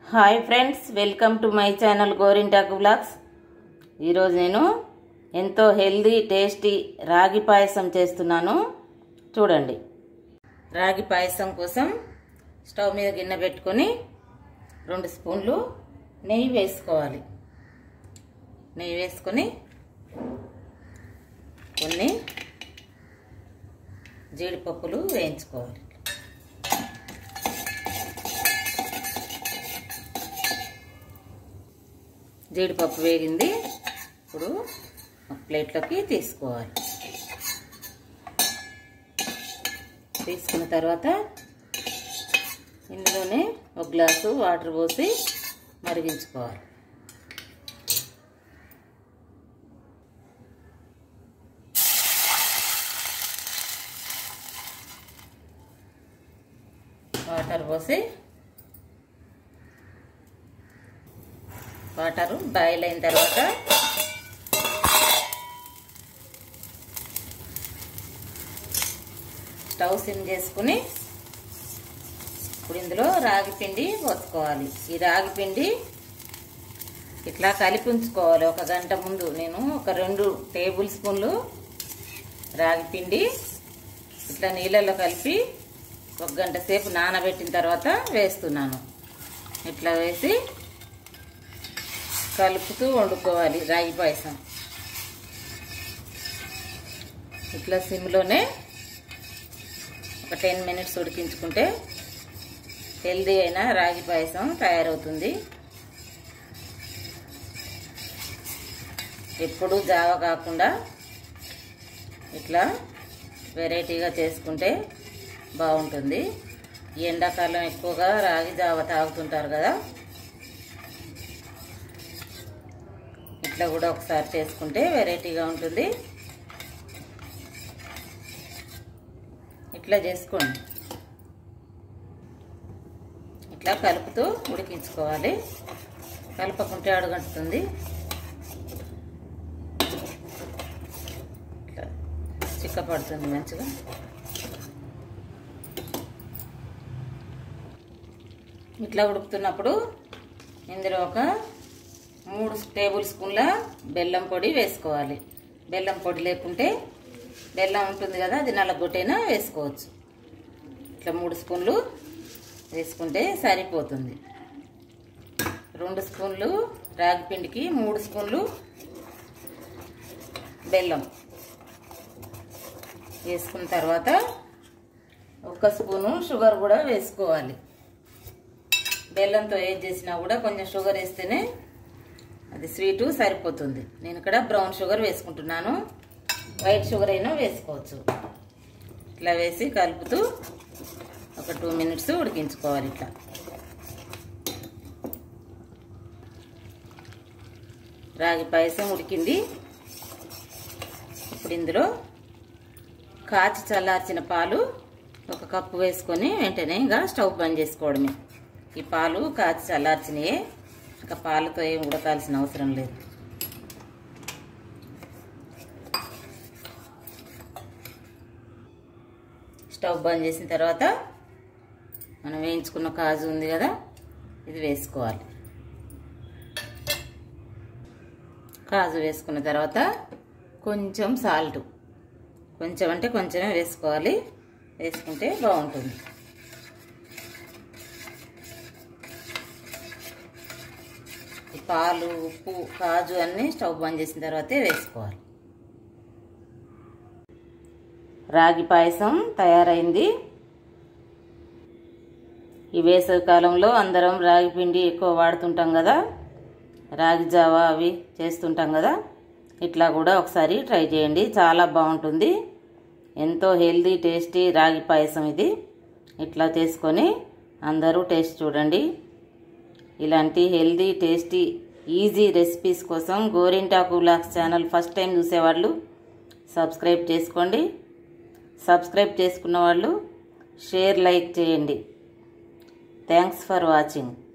hi friends welcome to my channel Gorintaku blogs ఈరోజు నేను ఎంతో హెల్దీ టేస్టీ రాగి పాయసం చేస్తున్నాను చూడండి రాగి పాయసం కోసం స్టవ్ మీద గిన్నె పెట్టుకొని రెండు స్పూన్లు నెయ్యి వేసుకోవాలి నెయ్యి వేసుకొని కొన్ని జీడిపప్పులు వేయించుకోవాలి జీడిపప్పు వేగింది ఇప్పుడు ఒక ప్లేట్లోకి తీసుకోవాలి తీసుకున్న తర్వాత ఇందులోనే ఒక గ్లాసు వాటర్ పోసి మరిగించుకోవాలి వాటర్ పోసి వాటరు బాయిల్ అయిన తర్వాత స్టవ్ సిమ్ చేసుకుని ఇప్పుడు ఇందులో రాగి పిండి పోసుకోవాలి ఈ రాగి పిండి ఇట్లా కలిపి ఉంచుకోవాలి ఒక గంట ముందు నేను ఒక రెండు టేబుల్ స్పూన్లు రాగి పిండి ఇట్లా నీళ్ళల్లో కలిపి ఒక గంట సేపు నానబెట్టిన తర్వాత వేస్తున్నాను ఇట్లా వేసి కలుపుతూ వండుకోవాలి రాగి పాయసం ఇట్లా సిమ్లోనే ఒక టెన్ మినిట్స్ ఉడికించుకుంటే హెల్దీ అయిన రాగి పాయసం తయారవుతుంది ఎప్పుడు జావ కాకుండా ఇట్లా వెరైటీగా చేసుకుంటే బాగుంటుంది ఈ ఎండాకాలం ఎక్కువగా రాగి జావ తాగుతుంటారు కదా ఇట్లా కూడా ఒకసారి చేసుకుంటే వెరైటీగా ఉంటుంది ఇట్లా చేసుకోండి ఇట్లా కలుపుతూ ఉడికించుకోవాలి కలపకుంటే అడుగంటుతుంది ఇట్లా చిక్కపడుతుంది మంచిగా ఇట్లా ఉడుకుతున్నప్పుడు ఇందులో ఒక మూడు టేబుల్ స్పూన్ల బెల్లం పొడి వేసుకోవాలి బెల్లం పొడి లేకుంటే బెల్లం ఉంటుంది కదా అది నల్లగొట్టైనా వేసుకోవచ్చు ఇట్లా మూడు స్పూన్లు వేసుకుంటే సరిపోతుంది రెండు స్పూన్లు రాగి పిండికి మూడు స్పూన్లు బెల్లం వేసుకున్న తర్వాత ఒక్క స్పూను షుగర్ కూడా వేసుకోవాలి బెల్లంతో ఏది చేసినా కూడా కొంచెం షుగర్ వేస్తేనే అది స్వీటు సరిపోతుంది నేను ఇక్కడ బ్రౌన్ షుగర్ వేసుకుంటున్నాను వైట్ షుగర్ అయినా వేసుకోవచ్చు ఇట్లా వేసి కలుపుతూ ఒక టూ మినిట్స్ ఉడికించుకోవాలి ఇట్లా రాగి పాయసం ఉడికింది ఇప్పుడు ఇందులో కాచి చల్లార్చిన పాలు ఒక కప్పు వేసుకొని వెంటనే ఇంకా స్టవ్ బంద్ చేసుకోవడమే ఈ పాలు కాచి చల్లార్చినయే ఇంకా పాలతో ఏం ఉడకాల్సిన అవసరం లేదు స్టవ్ బంద్ చేసిన తర్వాత మనం వేయించుకున్న కాజు ఉంది కదా ఇది వేసుకోవాలి కాజు వేసుకున్న తర్వాత కొంచెం సాల్ట్ కొంచెం అంటే కొంచెమే వేసుకోవాలి వేసుకుంటే బాగుంటుంది పాలు ఉప్పు కాజు అన్నీ స్టవ్ బంద్ చేసిన తర్వాతే వేసుకోవాలి రాగి పాయసం తయారైంది ఈ వేసవి కాలంలో అందరం రాగి పిండి ఎక్కువ వాడుతుంటాం కదా రాగి జావా అవి చేస్తుంటాం కదా ఇట్లా కూడా ఒకసారి ట్రై చేయండి చాలా బాగుంటుంది ఎంతో హెల్దీ టేస్టీ రాగి పాయసం ఇది ఇట్లా చేసుకొని అందరూ టేస్ట్ చూడండి ఇలాంటి హెల్దీ టేస్టీ ఈజీ రెసిపీస్ కోసం Gorintaku blogs channel first time చూసేవాళ్ళు సబ్స్క్రైబ్ చేసుకోండి సబ్స్క్రైబ్ చేసుకున్న వాళ్ళు షేర్ లైక్ చేయండి థ్యాంక్స్ ఫర్ వాచింగ్